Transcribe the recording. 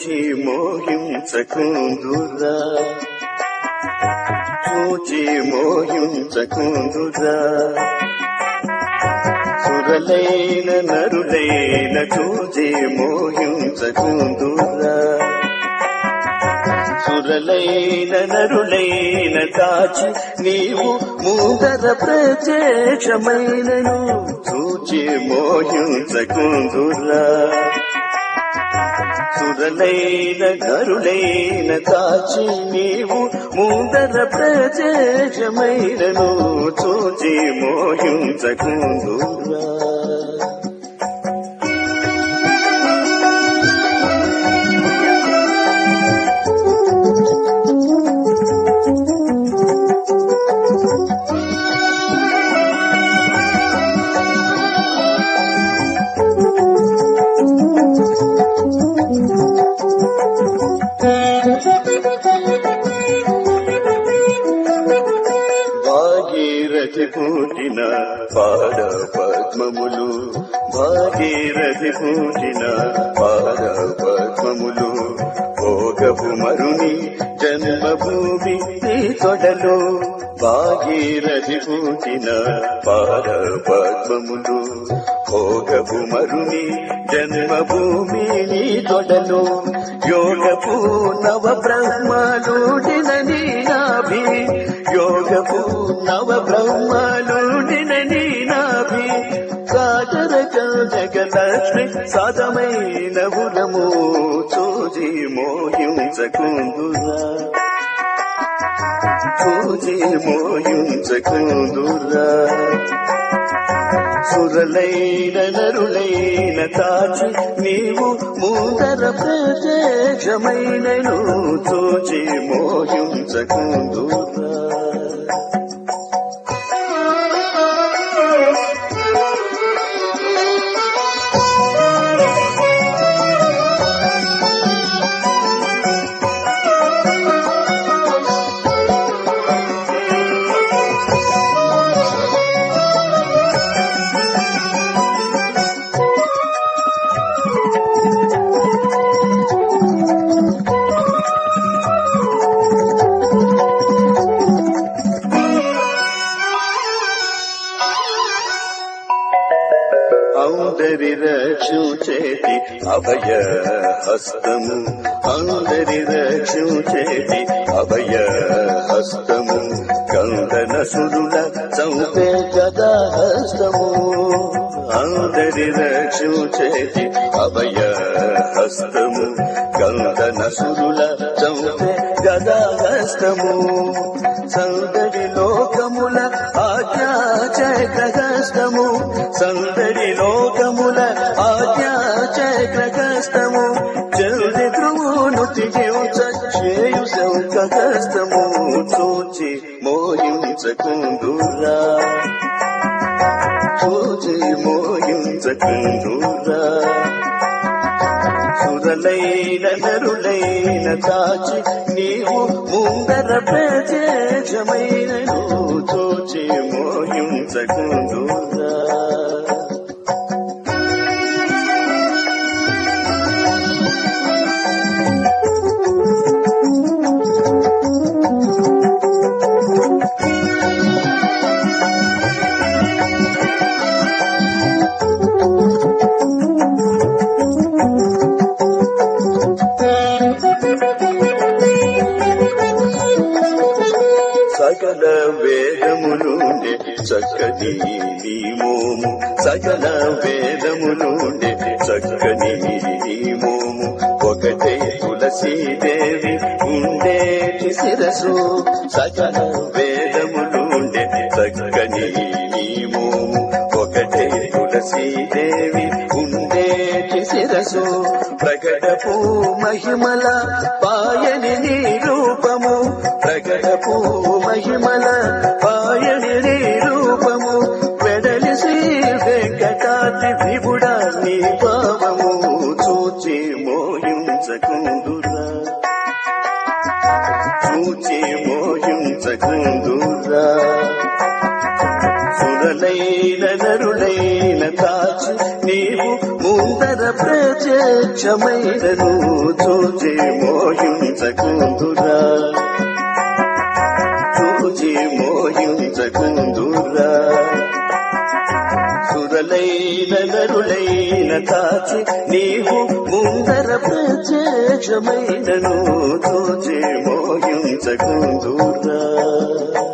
చూచి మోహించకుందురా చూచి మోహించకుందురా సురలైన నరులైన చూచి మోహించకుందురా సురలైన నరులైన కాచి నీవు ముందర ప్రత్యక్షమైనను చూచి మోహించకుందురా సురలైన నరులైన కాచి నీవు ముందర ప్రత్యక్షమైనను చూచి మోహించకుందురా భాగీరథి పుట్టిన పాద పద్మములు భాగీరథి పుట్టిన పాద పద్మములు భోగపు మరుని జన్మభూమి నీ తొడలు భాగీరథి పుట్టిన పాద పద్మములు భోగపు మరుని జన్మభూమి నీ తొడలు యోగపు నవ బ్రహ్మలుడిన నీ నాభి యోగపు నవ బ్రహ్మలుడిన నీ నాభి సాగరక జగలక్ష్మి సాధమైన ఉరము చూచి మోహించకుందురా చూచి మోహించకుందురా సురలైన నరులైన కాచి నీవు ముందర ప్రత్యక్షమైనను చూచి మోహించకుందురా అందరి రక్షుచేతి అభయ హస్తము అందరి రక్షుచేతి అభయ హస్తము కందన సురుల చంపే గదా హస్తము అందరి రక్షుచేతి అభయ హస్తము కందన సురుల చంపే గదా హస్తము సందడి లోకముల ఆజ్ఞా చక్రహస్తము సందడి లోకముల ఆజ్ఞా చక్రహస్తము జల్ది ధ్రువును తిగించు శంఖహస్తము చూచి మోహించకుందురా చూచి మోహించకుందురా సురలైన నరులైన కాచి నీవు ముందర ప్రత్యక్షమైనను చూచి మోహించకుందురా సకల వేదములుండే చక్కని నీ మోము సకల వేదములుండే చక్కని నీ మోము ఒకటే తులసీదేవి ఉండేటి శిరసు సకల వేదములుండే చక్కని నీ మోము ఒకటే తులసీదేవి ఉండేటి శిరసు ప్రకటపు మహిమల పాయని నీ రూపము ప్రకటపు మహిమల పాయని నీ రూపము వెడలి శ్రీ వెంకటాద్రి విభుడా నీ భావము చూచి మోహించకుందురా చూచి మోహించకుందురా సురలైన నరులైన కాచి నీవు ముందర ప్రత్యక్షమైనను చూచి మోహించకుందురా చూచి మోహించకుందురా సురలైన నరులైన కాచి నీవు ముందర ప్రత్యక్షమైనను చూచి మోహించకుందురా